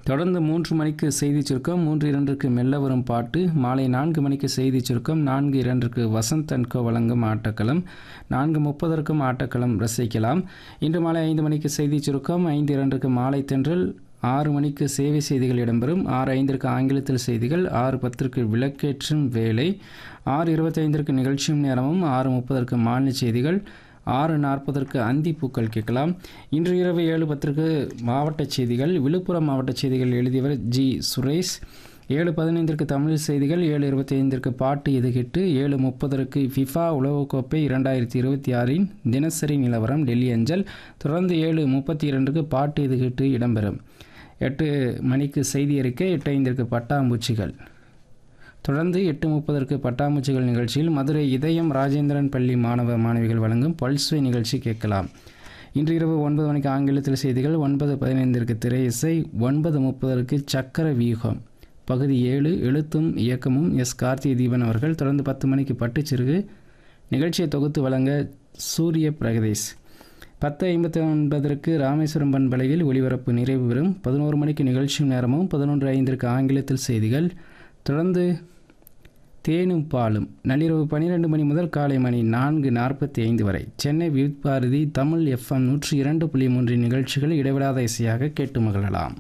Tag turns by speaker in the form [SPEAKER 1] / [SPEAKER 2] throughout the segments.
[SPEAKER 1] தொடர்ந்து மூன்று மணிக்கு செய்தி சுருக்கம் மூன்று இரண்டுக்கு மெல்ல வரும் பாட்டு மாலை நான்கு மணிக்கு செய்தி சுருக்கம் நான்கு இரண்டுக்கு வசந்த் அன்கோ வழங்கும் ஆட்டக்களம் நான்கு முப்பதற்கும் ஆட்டக்களம் ரசிக்கலாம் இன்று மாலை ஐந்து மணிக்கு செய்தி சுருக்கம் ஐந்து இரண்டுக்கு மாலை தென்றல் ஆறு மணிக்கு சேவை செய்திகள் இடம்பெறும் ஆறு ஐந்திற்கு ஆங்கிலத்தில் செய்திகள் ஆறு பத்திற்கு விளக்கேற்றும் வேலை ஆறு இருபத்தைந்திற்கு நிகழ்ச்சியும் நேரமும் ஆறு முப்பதற்கு மாநில செய்திகள் ஆறு நாற்பதற்கு அந்தி பூக்கள் கேட்கலாம் இன்று இரவு ஏழு பத்திற்கு மாவட்ட செய்திகள் விழுப்புரம் மாவட்ட செய்திகள் எழுதியவர் ஜி சுரேஷ் ஏழு பதினைந்திற்கு தமிழ் செய்திகள் ஏழு இருபத்தி ஐந்திற்கு பாட்டு இது ஹிட்டு ஏழு முப்பதற்கு ஃபிஃபா உலகக்கோப்பை இரண்டாயிரத்தி இருபத்தி ஆறின் தினசரி நிலவரம் டெல்லி அஞ்சல் தொடர்ந்து ஏழு முப்பத்தி இரண்டுக்கு பாட்டு இது ஹிட்டு இடம்பெறும் எட்டு மணிக்கு செய்தி அறிக்கை எட்டு ஐந்திற்கு பட்டாம்பூச்சிகள் தொடர்ந்து எட்டு முப்பதற்கு பட்டாம்பூச்சிகள் நிகழ்ச்சியில் மதுரை இதயம் ராஜேந்திரன் பள்ளி மாணவ மாணவிகள் வழங்கும் பல்ஸ்வை நிகழ்ச்சி கேட்கலாம் இன்று இரவு ஒன்பது மணிக்கு ஆங்கிலத்தில் செய்திகள் ஒன்பது பதினைந்திற்கு திரை இசை ஒன்பது முப்பதற்கு சக்கர வியூகம் பகுதி ஏழு எழுத்தும் இயக்கமும் எஸ் கார்த்திகை தீபன் அவர்கள் தொடர்ந்து பத்து மணிக்கு பட்டுச்சிறுகு நிகழ்ச்சியை தொகுத்து வழங்க சூரிய பிரகதேஷ் பத்து ஐம்பத்தி ஒன்பதற்கு ராமேஸ்வரம் பண்பலையில் ஒளிபரப்பு நிறைவு பெறும் பதினோரு மணிக்கு நிகழ்ச்சி நேரமும் பதினொன்று ஐந்திற்கு ஆங்கிலத்தில் செய்திகள் தொடர்ந்து தேனும் பாலும் நள்ளிரவு பன்னிரெண்டு மணி முதல் காலை மணி நான்கு நாற்பத்தி ஐந்து வரை சென்னை வித் பாரதி தமிழ் எஃப்எம் நூற்றி இரண்டு புள்ளி மூன்று நிகழ்ச்சிகள் இடைவிடாத இசையாக கேட்டு மகிழலாம்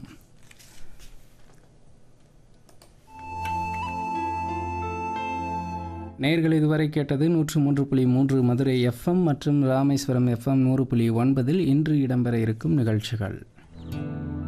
[SPEAKER 1] நேர்கள் இதுவரை கேட்டது நூற்று மூன்று புள்ளி மூன்று மதுரை எஃப்எம் மற்றும் ராமேஸ்வரம் எஃப்எம் நூறு புள்ளி ஒன்பதில் இன்று இடம்பெற இருக்கும் நிகழ்ச்சிகள்